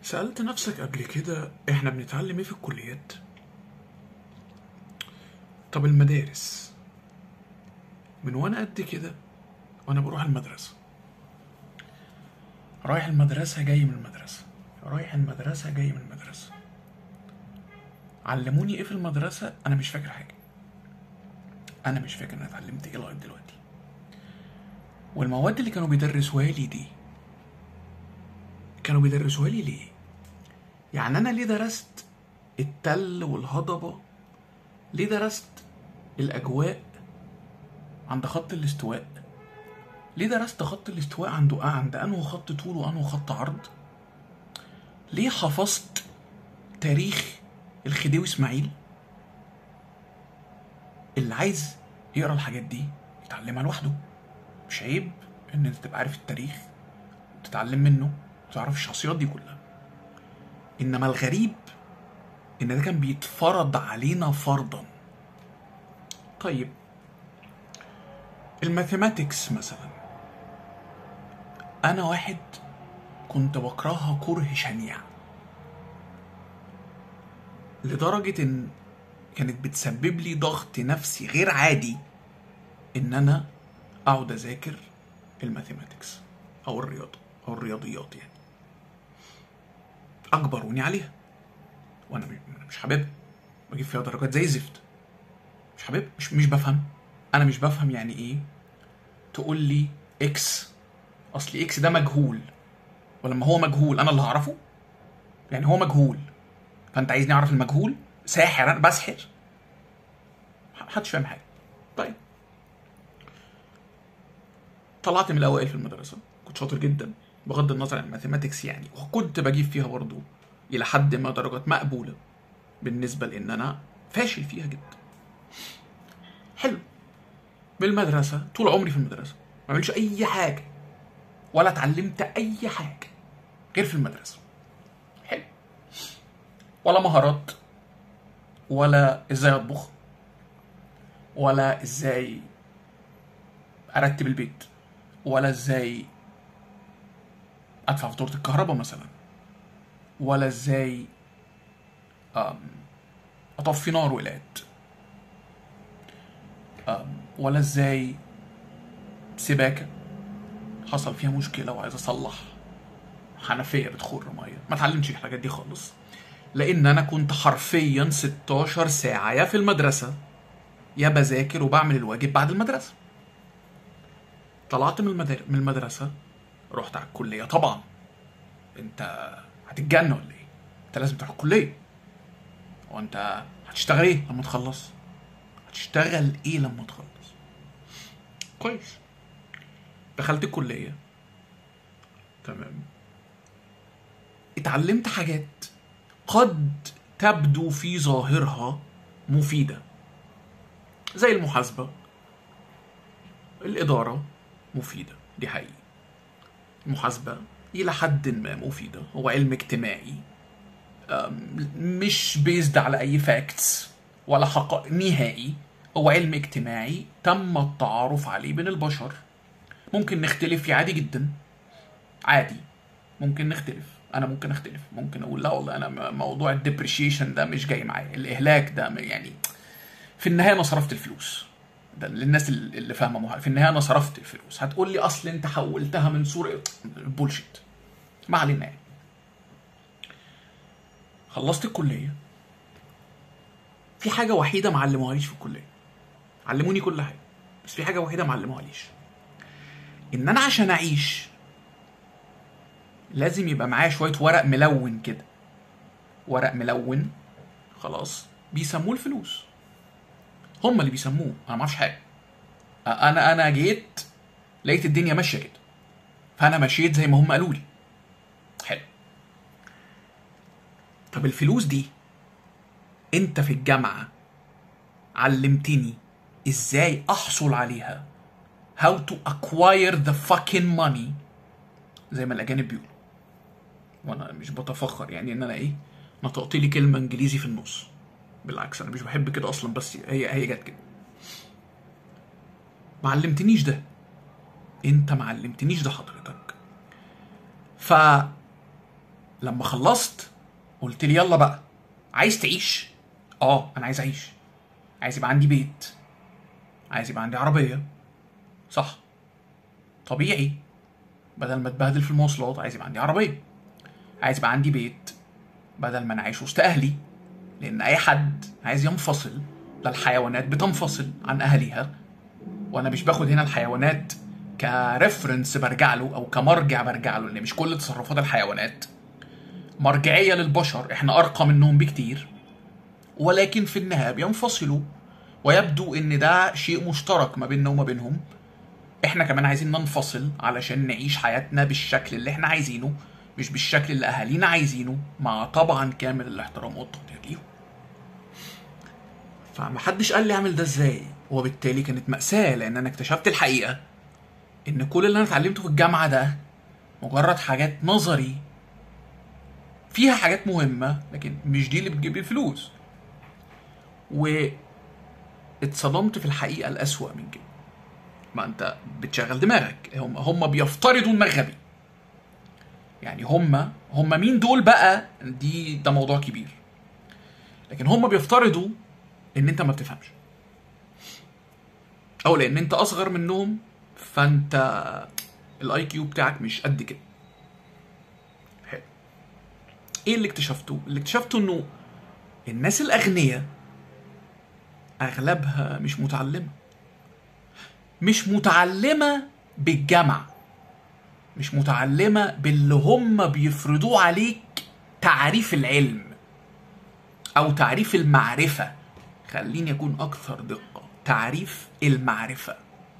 سألت نفسك قبل كده احنا بنتعلم ايه في الكليات؟ طب المدارس من وانا قد كده وانا بروح المدرسة رايح المدرسة جاي من المدرسة رايح المدرسة جاي من المدرسة علموني ايه في المدرسة انا مش فاكر حاجة انا مش فاكر انا اتعلمت ايه لغاية دلوقتي والمواد اللي كانوا بيدرسوها لي دي كانوا بيدرسوها لي ليه يعني انا ليه درست التل والهضبة ليه درست الاجواء عند خط الاستواء ليه درست خط الاستواء عند عند انه خط طول وانه خط عرض ليه حفظت تاريخ الخديوي اسماعيل اللي عايز يقرا الحاجات دي يتعلمها لوحده مش عيب ان انت تبقى عارف التاريخ وتتعلم منه وتعرف الشخصيات دي كلها انما الغريب ان ده كان بيتفرض علينا فرضا طيب الماثيماتكس مثلا انا واحد كنت بكرهها كره شنيع لدرجة ان كانت بتسبب لي ضغط نفسي غير عادي ان انا اقعد اذاكر الماثيماتكس او الرياضة او الرياضيات يعني اجبروني عليها وانا م- مش حاببها بجيب فيها درجات زي الزفت مش حاببها مش مش بفهم انا مش بفهم يعني ايه تقول لي اكس اصل اكس ده مجهول ولما هو مجهول انا اللي هعرفه يعني هو مجهول فانت عايزني اعرف المجهول ساحر انا بسحر محدش فاهم حاجه طيب طلعت من الاوائل في المدرسه كنت شاطر جدا بغض النظر عن الماثيماتكس يعني وكنت بجيب فيها برضو الى حد ما درجات مقبوله بالنسبه لان انا فاشل فيها جدا حلو بالمدرسه طول عمري في المدرسه ما بعملش اي حاجه ولا اتعلمت اي حاجه غير في المدرسه حلو ولا مهارات ولا ازاي اطبخ ولا ازاي ارتب البيت ولا ازاي ادفع فاتوره الكهرباء مثلا ولا ازاي أم، اطفي نار وقلات أم، ولا ازاي سباكه حصل فيها مشكله وعايز اصلح حنفيه بتخر ميه ما اتعلمتش الحاجات دي خالص لان انا كنت حرفيا 16 ساعه يا في المدرسه يا بذاكر وبعمل الواجب بعد المدرسه طلعت من المدر... من المدرسه رحت على الكليه طبعا انت هتتجنن ولا ايه انت لازم تروح الكليه وانت هتشتغل ايه لما تخلص هتشتغل ايه لما تخلص كويس دخلت الكليه تمام اتعلمت حاجات قد تبدو في ظاهرها مفيده زي المحاسبه الاداره مفيده دي حقيقي المحاسبه الى حد ما مفيده هو علم اجتماعي أم، مش بيزد على اي فاكتس ولا حقائق نهائي هو علم اجتماعي تم التعارف عليه بين البشر ممكن نختلف فيه عادي جدا عادي ممكن نختلف انا ممكن اختلف ممكن اقول لا والله انا م- موضوع الديبريشيشن ده مش جاي معايا الاهلاك ده م- يعني في النهايه انا صرفت الفلوس ده للناس ال- اللي فاهمه محا- في النهايه انا صرفت الفلوس هتقول لي اصل انت حولتها من صوره بولشيت ما علينا يعني خلصت الكليه في حاجه وحيده ما علموهاليش في الكليه علموني كل حاجه بس في حاجه وحيده ما علموهاليش ان انا عشان اعيش لازم يبقى معايا شويه ورق ملون كده ورق ملون خلاص بيسموه الفلوس هم اللي بيسموه انا ما اعرفش حاجه انا انا جيت لقيت الدنيا ماشيه كده فانا مشيت زي ما هم قالوا لي حلو طب الفلوس دي انت في الجامعه علمتني ازاي احصل عليها how to acquire the fucking money زي ما الاجانب بيقولوا وانا مش بتفخر يعني ان انا ايه نطقت لي كلمه انجليزي في النص بالعكس انا مش بحب كده اصلا بس هي هي جت كده ما علمتنيش ده انت ما علمتنيش ده حضرتك ف لما خلصت قلت لي يلا بقى عايز تعيش اه انا عايز اعيش عايز يبقى عندي بيت عايز يبقى عندي عربيه صح طبيعي بدل ما اتبهدل في المواصلات عايز يبقى عندي عربيه عايز يبقى عندي بيت بدل ما انا عايش وسط اهلي لان اي حد عايز ينفصل ده الحيوانات بتنفصل عن اهاليها وانا مش باخد هنا الحيوانات كريفرنس برجع له او كمرجع برجع له لان مش كل تصرفات الحيوانات مرجعيه للبشر احنا ارقى منهم بكتير ولكن في النهايه بينفصلوا ويبدو ان ده شيء مشترك ما بيننا وما بينهم احنا كمان عايزين ننفصل علشان نعيش حياتنا بالشكل اللي احنا عايزينه مش بالشكل اللي اهالينا عايزينه مع طبعا كامل الاحترام والتقدير ليهم فمحدش قال لي اعمل ده ازاي وبالتالي كانت مأساة لان انا اكتشفت الحقيقة ان كل اللي انا اتعلمته في الجامعة ده مجرد حاجات نظري فيها حاجات مهمة لكن مش دي اللي بتجيب لي الفلوس و اتصدمت في الحقيقة الأسوأ من كده ما انت بتشغل دماغك هم هم بيفترضوا انك غبي يعني هم هم مين دول بقى دي ده موضوع كبير لكن هم بيفترضوا ان انت ما بتفهمش او لان انت اصغر منهم فانت الاي كيو بتاعك مش قد كده حلو ايه اللي اكتشفته اللي اكتشفته انه الناس الاغنياء اغلبها مش متعلمه مش متعلمه بالجامعه مش متعلمه باللي هم بيفرضوه عليك تعريف العلم او تعريف المعرفه خليني اكون اكثر دقه تعريف المعرفه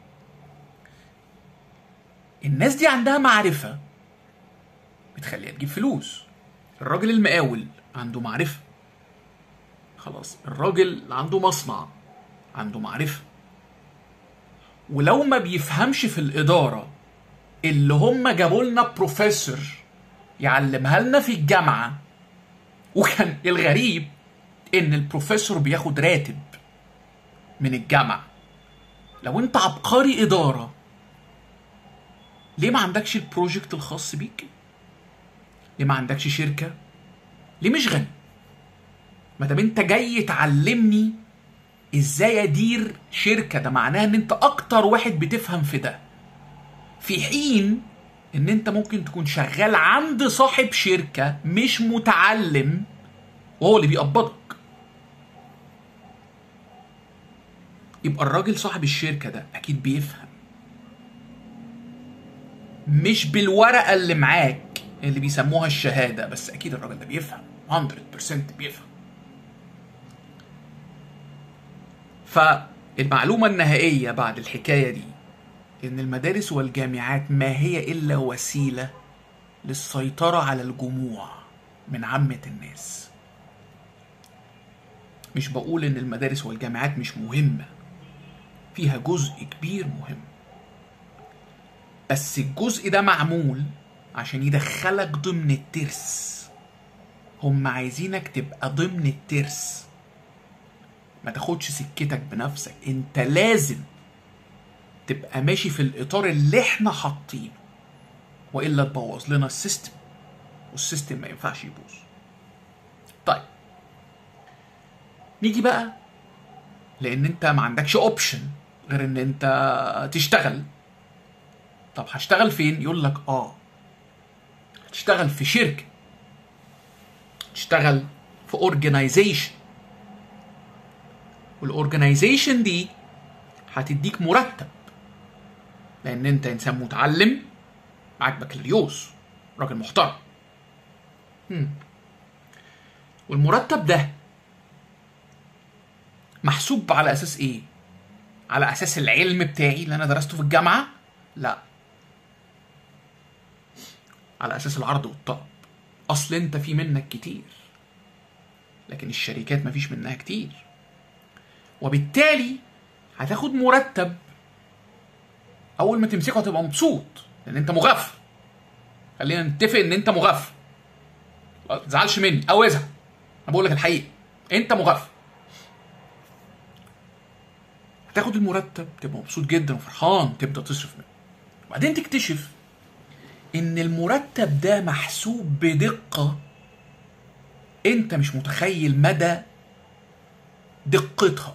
الناس دي عندها معرفه بتخليها تجيب فلوس الراجل المقاول عنده معرفه خلاص الراجل اللي عنده مصنع عنده معرفه ولو ما بيفهمش في الاداره اللي هم جابوا لنا بروفيسور يعلمها لنا في الجامعه وكان الغريب ان البروفيسور بياخد راتب من الجامعه لو انت عبقري اداره ليه ما عندكش البروجكت الخاص بيك ليه ما عندكش شركه ليه مش غني ما دام انت جاي تعلمني ازاي ادير شركه ده معناه ان انت اكتر واحد بتفهم في ده في حين ان انت ممكن تكون شغال عند صاحب شركه مش متعلم وهو اللي بيقبضك يبقى الراجل صاحب الشركه ده اكيد بيفهم مش بالورقه اللي معاك اللي بيسموها الشهاده بس اكيد الراجل ده بيفهم 100% بيفهم فالمعلومه النهائيه بعد الحكايه دي ان المدارس والجامعات ما هي الا وسيله للسيطره على الجموع من عامه الناس مش بقول ان المدارس والجامعات مش مهمه فيها جزء كبير مهم بس الجزء ده معمول عشان يدخلك ضمن الترس هم عايزينك تبقى ضمن الترس ما تاخدش سكتك بنفسك انت لازم تبقى ماشي في الاطار اللي احنا حاطينه والا تبوظ لنا السيستم والسيستم ما ينفعش يبوظ طيب نيجي بقى لان انت ما عندكش اوبشن غير ان انت تشتغل طب هشتغل فين يقول لك اه هتشتغل في شركه تشتغل في اورجنايزيشن والاورجنايزيشن دي هتديك مرتب لان انت انسان متعلم معاك بكالوريوس راجل محترم هم. والمرتب ده محسوب على اساس ايه على اساس العلم بتاعي اللي انا درسته في الجامعه لا على اساس العرض والطلب اصل انت في منك كتير لكن الشركات مفيش منها كتير وبالتالي هتاخد مرتب اول ما تمسكه هتبقى مبسوط لان انت مغفل خلينا نتفق ان انت مغفل ما تزعلش مني او ازعل انا بقول لك الحقيقه انت مغفل هتاخد المرتب تبقى مبسوط جدا وفرحان تبدا تصرف منه وبعدين تكتشف ان المرتب ده محسوب بدقة انت مش متخيل مدى دقتها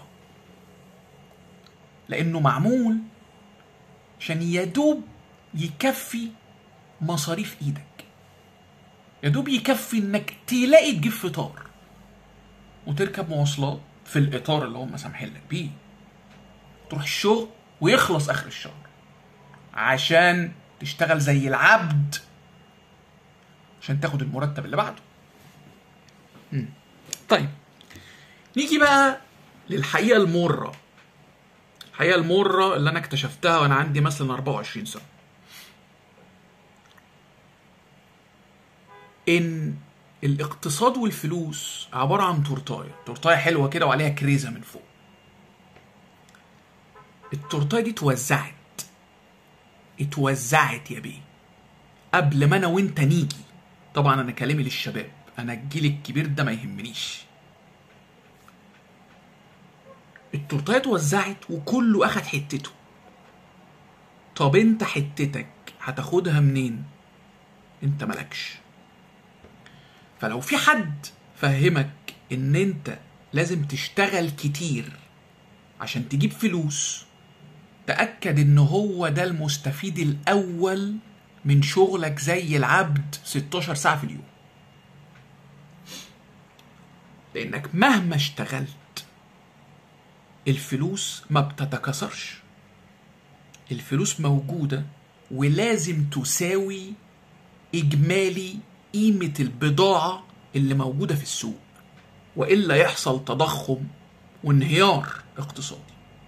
لانه معمول عشان يدوب يكفي مصاريف ايدك يدوب يكفي انك تلاقي تجيب فطار وتركب مواصلات في الاطار اللي هم سامحين لك بيه تروح الشغل ويخلص اخر الشهر عشان تشتغل زي العبد عشان تاخد المرتب اللي بعده مم. طيب نيجي بقى للحقيقه المره الحقيقه المره اللي انا اكتشفتها وانا عندي مثلا 24 سنه ان الاقتصاد والفلوس عباره عن تورتايه تورتايه حلوه كده وعليها كريزه من فوق التورتايه دي اتوزعت اتوزعت يا بيه قبل ما انا وانت نيجي طبعا انا كلامي للشباب انا الجيل الكبير ده ما يهمنيش التورتايه اتوزعت وكله اخد حتته طب انت حتتك هتاخدها منين انت مالكش فلو في حد فهمك ان انت لازم تشتغل كتير عشان تجيب فلوس تأكد ان هو ده المستفيد الاول من شغلك زي العبد 16 ساعة في اليوم لانك مهما اشتغلت الفلوس ما بتتكاثرش الفلوس موجودة ولازم تساوي إجمالي قيمة البضاعة اللي موجودة في السوق وإلا يحصل تضخم وانهيار اقتصادي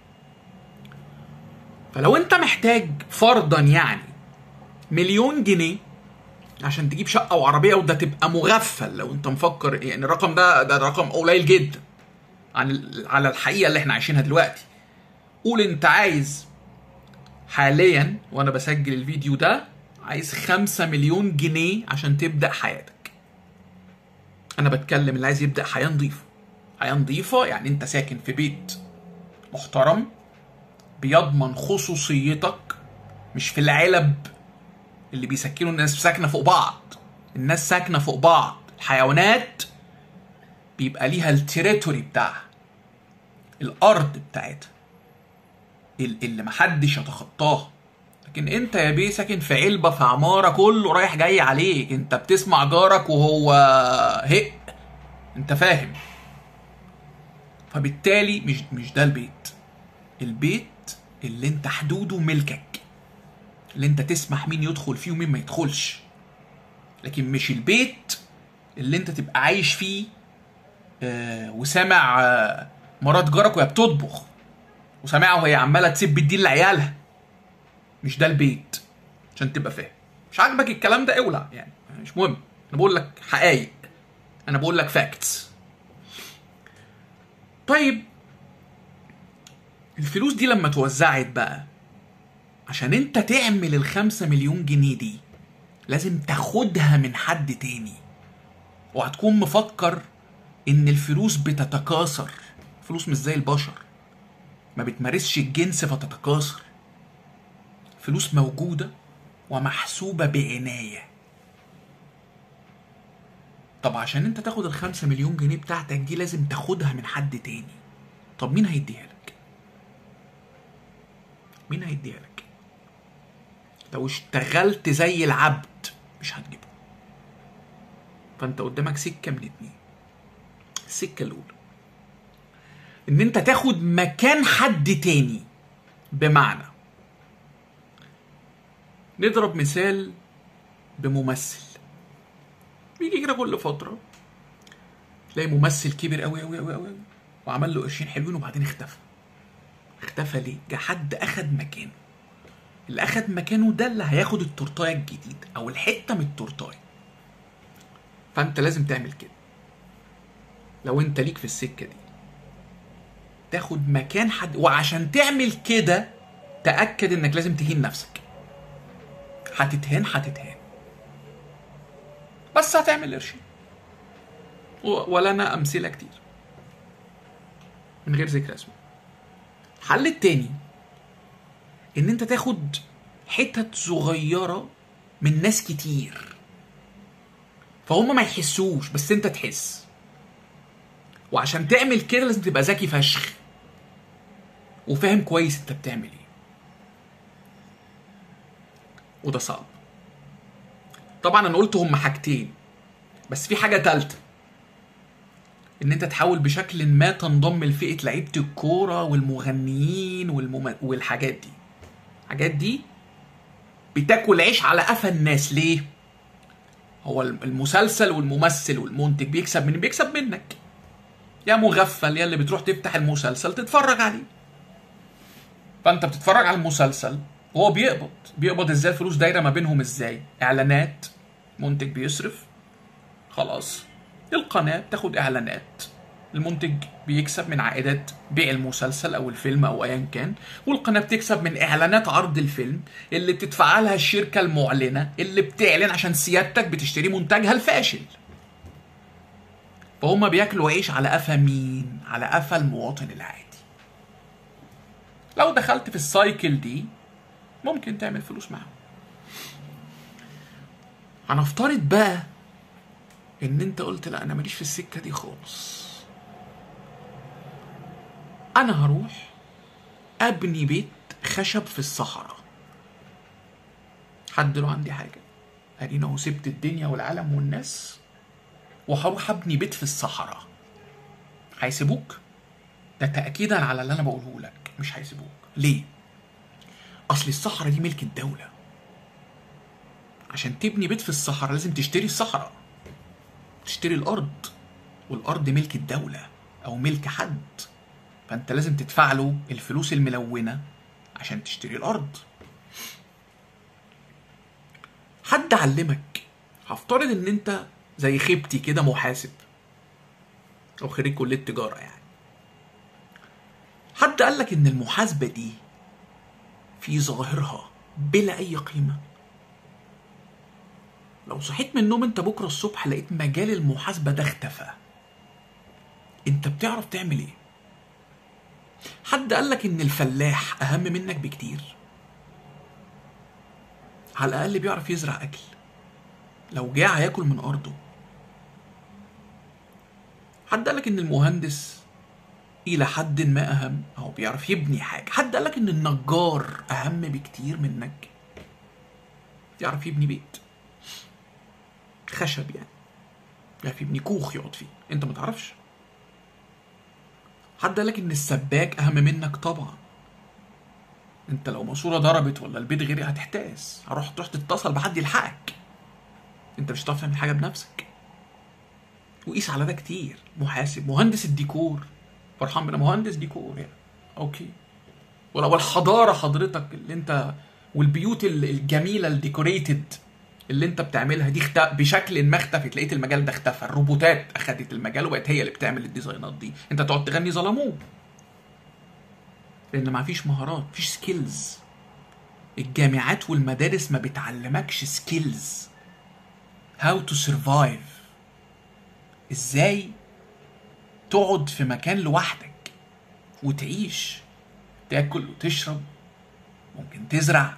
فلو انت محتاج فرضا يعني مليون جنيه عشان تجيب شقة وعربية وده تبقى مغفل لو انت مفكر يعني الرقم ده ده رقم قليل جدا عن على الحقيقة اللي احنا عايشينها دلوقتي قول انت عايز حاليا وانا بسجل الفيديو ده عايز خمسة مليون جنيه عشان تبدأ حياتك انا بتكلم اللي عايز يبدأ حياة نظيفة حياة نظيفة يعني انت ساكن في بيت محترم بيضمن خصوصيتك مش في العلب اللي بيسكنوا الناس ساكنة فوق بعض الناس ساكنة فوق بعض الحيوانات بيبقى ليها التريتوري بتاعها الارض بتاعتها ال- اللي محدش يتخطاها لكن انت يا بيه ساكن في علبه في عماره كله رايح جاي عليك انت بتسمع جارك وهو هق انت فاهم فبالتالي مش مش ده البيت البيت اللي انت حدوده ملكك اللي انت تسمح مين يدخل فيه ومين ما يدخلش لكن مش البيت اللي انت تبقى عايش فيه آه، وسامع آه، مرات جارك وهي بتطبخ وسامعها وهي عماله تسيب الدين لعيالها مش ده البيت عشان تبقى فاهم مش عاجبك الكلام ده اولع يعني مش مهم انا بقول لك حقايق انا بقول لك فاكتس طيب الفلوس دي لما توزعت بقى عشان انت تعمل الخمسة مليون جنيه دي لازم تاخدها من حد تاني وهتكون مفكر ان الفلوس بتتكاثر الفلوس مش زي البشر ما بتمارسش الجنس فتتكاثر فلوس موجودة ومحسوبة بعناية طب عشان انت تاخد الخمسة مليون جنيه بتاعتك دي لازم تاخدها من حد تاني طب مين هيديها لك مين هيديها لك لو اشتغلت زي العبد مش هتجيبه فانت قدامك سكة من اتنين السكة الأولى إن أنت تاخد مكان حد تاني بمعنى نضرب مثال بممثل بيجي كده كل فترة تلاقي ممثل كبر قوي قوي قوي قوي وعمل له قرشين حلوين وبعدين اختفى اختفى ليه؟ جه حد أخد مكانه اللي أخد مكانه ده اللي هياخد التورتاية الجديد أو الحتة من التورتاية فأنت لازم تعمل كده لو أنت ليك في السكة دي تاخد مكان حد وعشان تعمل كده تأكد إنك لازم تهين نفسك هتتهان هتتهان بس هتعمل قرشين و- ولنا أمثلة كتير من غير ذكر اسمه الحل التاني ان انت تاخد حتت صغيرة من ناس كتير فهم ما يحسوش بس انت تحس وعشان تعمل كده لازم تبقى ذكي فشخ وفاهم كويس انت بتعمل ايه وده صعب طبعا انا قلت هم حاجتين بس في حاجه تالته ان انت تحاول بشكل ما تنضم لفئه لعيبه الكوره والمغنيين والمم... والحاجات دي الحاجات دي بتاكل عيش على قفا الناس ليه هو المسلسل والممثل والمنتج بيكسب من بيكسب منك يا مغفل يا اللي بتروح تفتح المسلسل تتفرج عليه فانت بتتفرج على المسلسل وهو بيقبض بيقبض ازاي الفلوس دايره ما بينهم ازاي اعلانات منتج بيصرف خلاص القناه بتاخد اعلانات المنتج بيكسب من عائدات بيع المسلسل او الفيلم او ايا كان والقناه بتكسب من اعلانات عرض الفيلم اللي بتدفع لها الشركه المعلنه اللي بتعلن عشان سيادتك بتشتري منتجها الفاشل فهم بياكلوا عيش على قفا مين على قفا المواطن العادي لو دخلت في السايكل دي ممكن تعمل فلوس معاهم هنفترض بقى ان انت قلت لا انا ماليش في السكه دي خالص انا هروح ابني بيت خشب في الصحراء حد له عندي حاجه ادينا اهو سبت الدنيا والعالم والناس وهروح ابني بيت في الصحراء هيسيبوك ده تاكيدا على اللي انا بقوله لك مش هيسيبوك ليه اصل الصحراء دي ملك الدوله عشان تبني بيت في الصحراء لازم تشتري الصحراء تشتري الارض والارض ملك الدوله او ملك حد فانت لازم تدفع له الفلوس الملونه عشان تشتري الارض حد علمك هفترض ان انت زي خيبتي كده محاسب او خريج كليه تجاره يعني حد قال لك ان المحاسبه دي في ظاهرها بلا اي قيمه لو صحيت من النوم انت بكره الصبح لقيت مجال المحاسبه ده اختفى انت بتعرف تعمل ايه حد قال لك ان الفلاح اهم منك بكتير على الاقل بيعرف يزرع اكل لو جاع هياكل من ارضه حد قال لك ان المهندس الى حد ما اهم او بيعرف يبني حاجه حد قال لك ان النجار اهم بكتير منك يعرف يبني بيت خشب يعني يعرف يبني كوخ يقعد فيه انت ما تعرفش حد قال لك ان السباك اهم منك طبعا انت لو ماسوره ضربت ولا البيت غيري هتحتاس هروح تروح تتصل بحد يلحقك انت مش هتعرف تعمل حاجه بنفسك وقيس على ده كتير محاسب مهندس الديكور فرحان بنا مهندس ديكور يعني اوكي ولو الحضاره حضرتك اللي انت والبيوت الجميله الديكوريتد اللي انت بتعملها دي اخت... بشكل ما اختفت لقيت المجال ده اختفى الروبوتات اخدت المجال وبقت هي اللي بتعمل الديزاينات دي انت تقعد تغني ظلموه لان ما فيش مهارات مفيش سكيلز الجامعات والمدارس ما بتعلمكش سكيلز هاو تو سرفايف ازاي تقعد في مكان لوحدك وتعيش تاكل وتشرب ممكن تزرع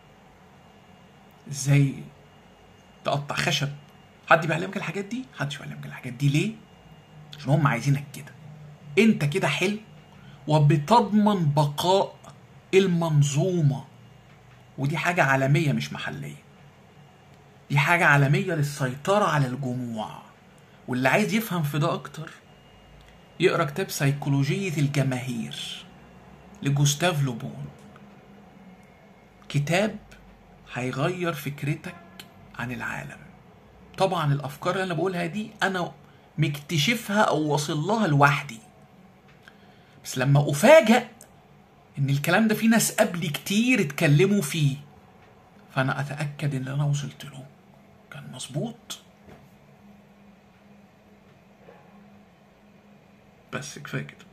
ازاي تقطع خشب حد بيعلمك الحاجات دي محدش بيعلمك الحاجات دي ليه عشان هم عايزينك كده انت كده حلو وبتضمن بقاء المنظومه ودي حاجه عالميه مش محليه دي حاجه عالميه للسيطره على الجموع واللي عايز يفهم في ده اكتر يقرا كتاب سيكولوجيه الجماهير لجوستاف لوبون كتاب هيغير فكرتك عن العالم طبعا الافكار اللي انا بقولها دي انا مكتشفها او واصل لها لوحدي بس لما افاجئ ان الكلام ده في ناس قبلي كتير اتكلموا فيه فانا اتاكد ان اللي انا وصلت له كان مظبوط بس كفايه كده